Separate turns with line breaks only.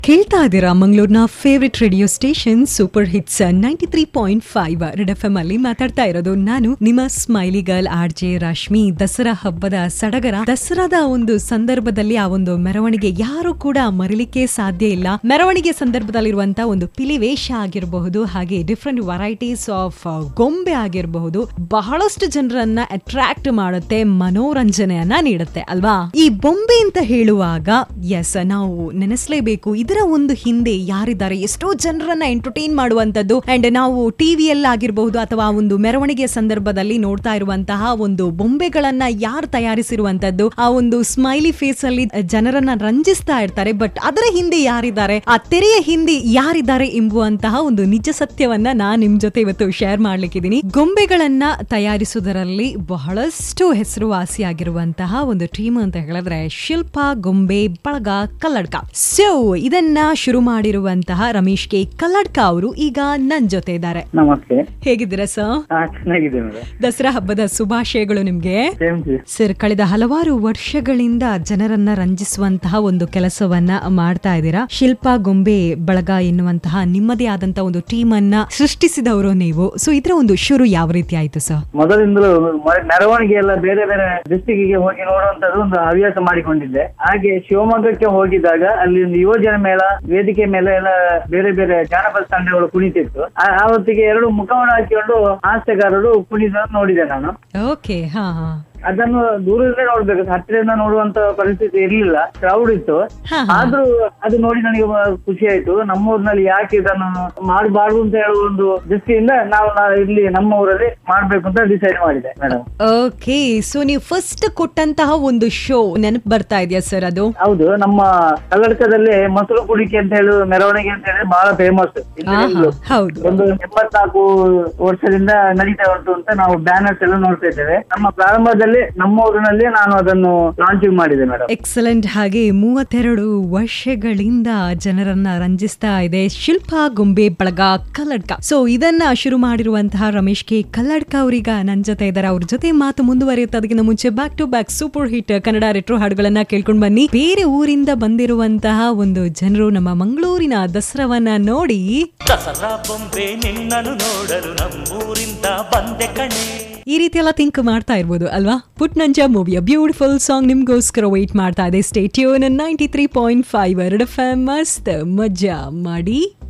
ಕೇಳ್ತಾ ಇದ್ದೀರಾ ಮಂಗಳೂರಿನ favourite radio station super hits ninety three point five red F M ಅಲ್ಲಿ ಮಾತಾಡ್ತಾ ಇರೋದು ನಾನು ನಿಮ್ಮ smiley girl R J Rashmi Dasara ಹಬ್ಬದ ಸಡಗರ ದಸರಾದ ಒಂದು ಸಂದರ್ಭದಲ್ಲಿ ಆ ಒಂದು ಮೆರವಣಿಗೆ ಯಾರು ಕೂಡ ಮರಿಲಿಕ್ಕೆ ಸಾಧ್ಯ ಇಲ್ಲ ಮೆರವಣಿಗೆ ಸಂದರ್ಭದಲ್ಲಿರುವಂತಹ ಒಂದು ಪಿಲಿವೇಷ ಆಗಿರಬಹುದು ಹಾಗೆ ಡಿಫ್ರೆಂಟ್ ವೆರೈಟೀಸ್ ಆಫ್ ಗೊಂಬೆ ಆಗಿರಬಹುದು ಬಹಳಷ್ಟು ಜನರನ್ನ ಅಟ್ರಾಕ್ಟ್ ಮಾಡುತ್ತೆ ಮನೋರಂಜನೆಯನ್ನ ನೀಡುತ್ತೆ ಅಲ್ವಾ ಈ ಬೊಂಬೆ ಅಂತ ಹೇಳುವಾಗ ಎಸ್ ನಾವು ನೆನೆಸ್ಲೇಬೇಕು ಇದರ ಒಂದು ಹಿಂದೆ ಯಾರಿದ್ದಾರೆ ಎಷ್ಟೋ ಜನರನ್ನ ಎಂಟರ್ಟೈನ್ ಮಾಡುವಂತದ್ದು ಅಂಡ್ ನಾವು ಟಿವಿಯಲ್ಲಿ ಆಗಿರಬಹುದು ಅಥವಾ ಒಂದು ಮೆರವಣಿಗೆ ಸಂದರ್ಭದಲ್ಲಿ ನೋಡ್ತಾ ಇರುವಂತಹ ಒಂದು ಬೊಂಬೆಗಳನ್ನ ಯಾರು ತಯಾರಿಸಿರುವಂತದ್ದು ಆ ಒಂದು ಸ್ಮೈಲಿ ಫೇಸ್ ಅಲ್ಲಿ ಜನರನ್ನ ರಂಜಿಸ್ತಾ ಇರ್ತಾರೆ ಬಟ್ ಅದರ ಹಿಂದೆ ಯಾರಿದ್ದಾರೆ ಆ ತೆರೆಯ ಹಿಂದೆ ಯಾರಿದ್ದಾರೆ ಎಂಬುವಂತಹ ಒಂದು ನಿಜ ಸತ್ಯವನ್ನ ನಾನ್ ನಿಮ್ ಜೊತೆ ಇವತ್ತು ಶೇರ್ ಮಾಡ್ಲಿಕ್ಕಿದ್ದೀನಿ ಗೊಂಬೆಗಳನ್ನ ತಯಾರಿಸುವುದರಲ್ಲಿ ಬಹಳಷ್ಟು ಹೆಸರುವಾಸಿಯಾಗಿರುವಂತಹ ಒಂದು ಟೀಮ್ ಅಂತ ಹೇಳಿದ್ರೆ ಶಿಲ್ಪ ಗೊಂಬೆ ಬಳಗ ಕಲ್ಲಡ್ಕ ಸೊ ಇದನ್ನ ಶುರು ಮಾಡಿರುವಂತಹ ರಮೇಶ್ ಕೆ ಕಲ್ಲಡ್ಕ ಅವರು ಈಗ ನನ್ ಜೊತೆ ಇದ್ದಾರೆ
ನಮಸ್ತೆ
ಹೇಗಿದ್ದೀರಾ ಸರ್
ಹಾ ಚೆನ್ನಾಗಿದೆ ಮೇಡಮ್
ದಸರಾ ಹಬ್ಬದ ಶುಭಾಶಯಗಳು ನಿಮ್ಗೆ
ಸೇಮ್ ಟು
ಸರ್ ಕಳೆದ ಹಲವಾರು ವರ್ಷಗಳಿಂದ ಜನರನ್ನ ರಂಜಿಸುವಂತಹ ಒಂದು ಕೆಲಸವನ್ನ ಮಾಡ್ತಾ ಇದ್ದೀರಾ ಶಿಲ್ಪ ಗೊಂಬೆ ಬಳಗ ಎನ್ನುವಂತಹ ನಿಮ್ಮದೇ ಆದಂತಹ ಒಂದು ಟೀಮ್ ಅನ್ನ ಸೃಷ್ಟಿಸಿದವರು ನೀವು ಸೊ ಇದರ ಒಂದು ಶುರು ಯಾವ ರೀತಿ ಆಯ್ತು ಸರ್
ಮೊದಲಿಂದಲೂ ಮ- ಮೆರವಣಿಗೆ ಎಲ್ಲ ಬೇರೆ ಬೇರೆ ಡಿಸ್ಟಿಕ್ ಗೆ ಹೋಗಿ ನೋಡುವಂತದ್ದು ಒಂದು ಹವ್ಯಾಸ ಮಾಡಿಕೊಂಡಿದ್ದೆ ಹಾಗೆ ಶಿವಮೊಗ್ಗಕ್ಕೆ ಹೋಗಿದಾಗ ಅಲ್ಲಿ ಒಂದು ಯುವಜನ ಮೇಳ ವೇದಿಕೆ ಮೇಲೆ ಎಲ್ಲ ಬೇರೆ ಬೇರೆ ಜಾನಪದ ತಂಡಗಳು ಕುಣಿತಿತ್ತು ಆ- ಆವತ್ತಿಗೆ ಎರಡು ಮುಖವನ್ನು ಹಾಕಿಕೊಂಡು ಹಾಸ್ಯಗಾರರು ಕುಣಿದನ್ನು ನೋಡಿದೆ ನಾನು
ಓಕೆ ಹಾ ಹಾ
ಅದನ್ನು ದೂರದಲ್ಲೇ ನೋಡ್ಬೇಕು ಹತ್ತಿರದಿಂದ ನೋಡುವಂತ ಪರಿಸ್ಥಿತಿ ಇರ್ಲಿಲ್ಲ ಕ್ರೌಡ್ ಇತ್ತು
ಹಾ, ಹಾ.
ಆದ್ರೂ ಅದು ನೋಡಿ ನನಗೆ ಬ- ಖುಷಿ ಆಯ್ತು ನಮ್ಮೂರಿನಲ್ಲಿ ಯಾಕೆ ಇದನ್ನು ಮಾಡಬಾರ್ದು ಅಂತ ಹೇಳುವ ಒಂದು ದೃಷ್ಟಿಯಿಂದ ನಾವು ನಾ- ಇಲ್ಲಿ ನಮ್ಮ ಊರಲ್ಲಿ ಮಾಡ್ಬೇಕು ಅಂತ ಡಿಸೈಡ್ ಮಾಡಿದೆ ಮೇಡಮ್
ಓಕೆ ಸೊ ನೀವು ಫಸ್ಟ್ ಕೊಟ್ಟಂತಹ ಒಂದು ಶೋ ನೆನಪು ಬರ್ತಾ ಇದೆಯಾ ಸರ್ ಅದು
ಹೌದು ನಮ್ಮ ಕಲ್ಲಡ್ಕದಲ್ಲಿ ಮೊಸರು ಕುಡಿಕೆ ಅಂತ ಹೇಳುವ ಮೆರವಣಿಗೆ ಅಂತ ಹೇಳಿ ಬಹಳ ಫೇಮಸ್
ಆಹಾ, ಹೌದು
ಒಂದು ಎಂಬತ್ನಾಲ್ಕು ವರ್ಷದಿಂದ ನಡೀತಾ ಉಂಟು ಅಂತ ನಾವು ಬ್ಯಾನರ್ಸ್ ಎಲ್ಲ ನೋಡ್ತಾ ಇದ್ದೇವೆ ನಮ್ಮ ಪ್ರಾರಂಭದಲ್ಲಿ ನಮ್ಮ ಊರಿನಲ್ಲಿ ನಾನು ಅದನ್ನು ಲಾಂಚಿಂಗ್ ಮಾಡಿದೆ ಮೇಡಮ್
ಎಕ್ಸಲೆಂಟ್ ಹಾಗೆ ಮೂವತ್ತೆರಡು ವರ್ಷಗಳಿಂದ ಜನರನ್ನ ರಂಜಿಸ್ತಾ ಇದೆ ಶಿಲ್ಪ ಗೊಂಬೆ ಬಳಗ ಕಲ್ಲಡ್ಕ ಸೊ ಇದನ್ನ ಶುರು ಮಾಡಿರುವಂತಹ ರಮೇಶ್ ಕೆ ಕಲ್ಲಡ್ಕ ಅವರೀಗ ನನ್ನ ಜೊತೆ ಇದ್ದಾರೆ ಅವ್ರ ಜೊತೆ ಮಾತು ಮುಂದುವರಿಯುತ್ತೆ ಅದಕ್ಕಿಂತ ಮುಂಚೆ back to back super hit Kannada retro ಹಾಡುಗಳನ್ನ ಕೇಳ್ಕೊಂಡ್ ಬನ್ನಿ ಬೇರೆ ಊರಿಂದ ಬಂದಿರುವಂತಹ ಒಂದು ಜನರು ನಮ್ಮ ಮಂಗಳೂರಿನ ದಸರಾವನ್ನ ನೋಡಿ
ದಸರಾ ಬೊಂಬೆ ನಿನ್ನನ್ನು ನೋಡಲು ನಮ್ಮೂರಿಂದ ಬಂದೆ ಕಣೆ
ಈ ರೀತಿ ಎಲ್ಲ ಥಿಂಕ್ ಮಾಡ್ತಾ ಇರ್ಬೋದು ಅಲ್ವಾ ಪುಟ್ ನಂಜ ಮೂವಿಯ ಬ್ಯೂಟಿಫುಲ್ ಸಾಂಗ್ ನಿಮ್ಗೋಸ್ಕರ ವೇಟ್ ಮಾಡ್ತಾ ಇದೆ stay tuned ninety three point five ಎರಡು ಮಸ್ತ್ ಮಜಾ ಮಾಡಿ